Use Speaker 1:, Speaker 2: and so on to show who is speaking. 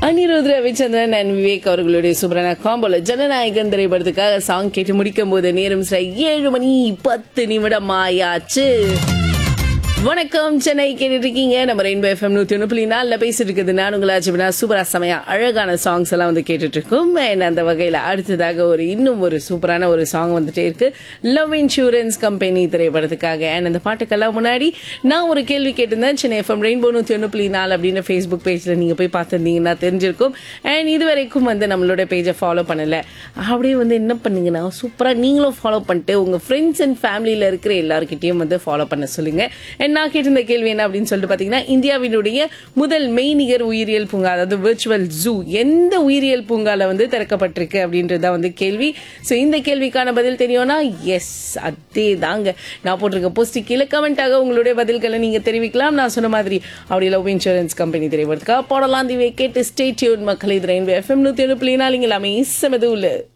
Speaker 1: Anirudh Ravichandran and Vivek அவர்களுடைய சூப்பரான காம்போல ஜனநாயகன் திரைப்படத்துக்காக சாங் கேட்டு முடிக்கும் போது நேரம் சரி ஏழு மணி பத்து நிமிடம் ஆயாச்சு வணக்கம் சென்னை கேட்டுட்டு இருக்கீங்க நம்ம ரெயின்போ எஃப்எம் நூத்தி ஒன்று புள்ளி நாலில் பேசிட்டு இருக்குது நான் உங்களாச்சுனா சூப்பரா செமையா அழகான சாங்ஸ் எல்லாம் வந்து கேட்டுட்டு இருக்கோம் And அந்த வகையில் அடுத்ததாக ஒரு இன்னும் ஒரு சூப்பரான ஒரு சாங் வந்துட்டே இருக்கு லவ் இன்சூரன்ஸ் கம்பெனி திரைப்படத்துக்காக அண்ட் அந்த பாட்டுக்கெல்லாம் முன்னாடி நான் ஒரு கேள்வி கேட்டிருந்தேன் சென்னை எஃப்எம் ரெயின்போ நூத்தி ஒன்று புள்ளி நாலு அப்படின்னு ஃபேஸ்புக் பேஜ்ல நீங்க போய் பார்த்துருந்தீங்கன்னா தெரிஞ்சிருக்கும் அண்ட் இது வரைக்கும் வந்து நம்மளோட பேஜை ஃபாலோ பண்ணல அப்படியே வந்து என்ன பண்ணீங்கன்னா சூப்பரா நீங்களும் ஃபாலோ பண்ணிட்டு உங்க ஃப்ரெண்ட்ஸ் அண்ட் ஃபேமிலியில இருக்கிற எல்லாருக்கிட்டையும் வந்து ஃபாலோ பண்ண சொல்லுங்க And நான் கேட்டிருந்த கேள்வி என்ன அப்படின்னு சொல்லிட்டு பாத்தீங்கன்னா இந்தியாவினுடைய முதல் மெய்நிகர் உயிரியல் பூங்கா அதாவது விர்ச்சுவல் ஜூ எந்த உயிரியல் பூங்கால வந்து திறக்கப்பட்டிருக்கு அப்படின்றத வந்து கேள்வி ஸோ இந்த கேள்விக்கான பதில் தெரியும்னா எஸ் அதே தாங்க நான் போட்டிருக்க போஸ்ட் கீழே கமெண்டாக உங்களுடைய பதில்களை நீங்க தெரிவிக்கலாம் நான் சொன்ன மாதிரி அப்படி லவ் இன்சூரன்ஸ் கம்பெனி தெரிவிக்கிறதுக்காக போடலாம் தீவை கேட்டு ஸ்டே டியூன் மக்கள் இது ரெயின்போ எஃப்எம் நூத்தி ஒன்று புள்ளி நாலு இங்கே எல்லாமே செமது உள்ள